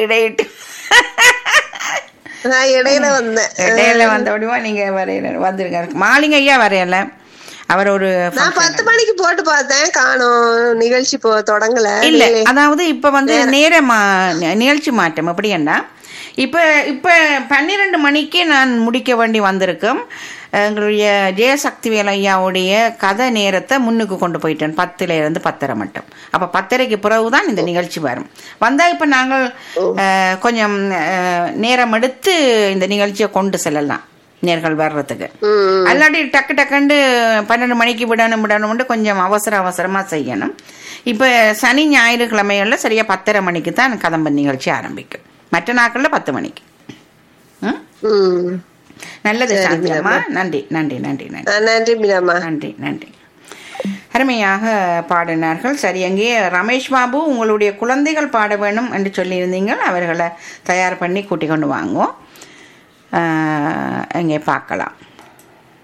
இடையிட்டு நான் இடையில வந்தேன் இடையில வந்தபடிவா நீங்க வரையில வந்திருக்காரு மாலிங்க ஐயா வரையல அவர் ஒரு நான் பத்து மணிக்கு போட்டு பார்த்தேன் காணோம் நிகழ்ச்சி போ தொடங்கல இல்ல அதாவது இப்ப வந்து நேர மா- நிகழ்ச்சி மாற்றம் எப்படின்னா இப்ப இப்ப பன்னிரெண்டு மணிக்கு நான் முடிக்க வேண்டி வந்திருக்கேன் எங்களுடைய ஜெயசக்திவேல் ஐயாவுடைய கதை நேரத்தை முன்னுக்கு கொண்டு போயிட்டேன் பத்துல இருந்து பத்தரை மட்டும் அப்ப பத்தரைக்கு பிறகுதான் இந்த நிகழ்ச்சி வரும் வந்தா இப்ப நாங்கள் அஹ், கொஞ்சம் அஹ், நேரம் எடுத்து இந்த நிகழ்ச்சியை கொண்டு செல்லலாம் நேர்கள் வர்றதுக்கு ம் அல்லாட்டி டக்கு டக்குண்டு பன்னெண்டு மணிக்கு விடணும் விடணும்னு கொஞ்சம் அவசர அவசரமா செய்யணும் இப்ப சனி ஞாயிற்றுக்கிழமைகள்ல சரியா பத்தரை மணிக்கு தான் கதம்ப நிகழ்ச்சி ஆரம்பிக்கும் மற்ற நாட்கள்ல பத்து மணிக்கு ம்? ம் நல்லது சாந்தி அம்மா நன்றி நன்றி நன்றி நன்றி ஆ, நன்றி மீனாம்மா நன்றி நன்றி அருமையாக பாடினார்கள் சரி அங்கே ரமேஷ் பாபு உங்களுடைய குழந்தைகள் பாட வேணும் என்று சொல்லியிருந்தீங்க அவர்களை தயார் பண்ணி கூட்டிக் கொண்டு வாங்குவோம் ஆஹ், இங்கே பார்க்கலாம்